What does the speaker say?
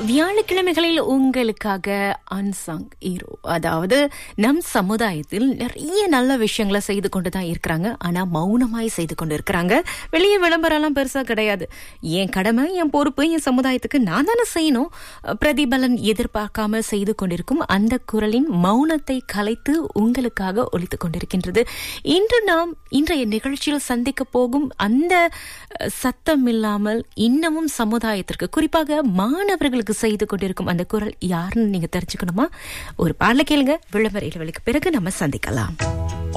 வியாழக்கிழமைகளில் உங்களுக்காக unsung hero அதாவது நம் சமுதாயத்தில் நிறைய நல்ல விஷயங்களை செய்து கொண்டு தான் இருக்கிறாங்க ஆனா மௌனமாய் செய்து கொண்டு இருக்கிறாங்க வெளியே விளம்பரம்லாம் பெருசா கிடையாது என் கடமை என் பொறுப்பு என் சமுதாயத்துக்கு நான் தானே செய்யணும் பிரதிபலன் எதிர்பார்க்காம செய்து கொண்டிருக்கும் அந்த குரலின் மௌனத்தை கலைத்து உங்களுக்காக ஒலித்துக் கொண்டிருக்கின்றது இன்று நாம் இன்றைய நிகழ்ச்சியில் சந்திக்க போகும் அந்த அஹ், சத்தம் இல்லாமல் இன்னமும் சமுதாயத்திற்கு குறிப்பாக மாணவர்களுக்கு செய்து கொண்டிருக்கும் அந்த குரல் யாருன்னு நீங்க தெரிஞ்சுக்கணுமா ஒரு பாடல கேளுங்க விளம்பர இடைவெளிக்கு பிறகு நம்ம சந்திக்கலாம்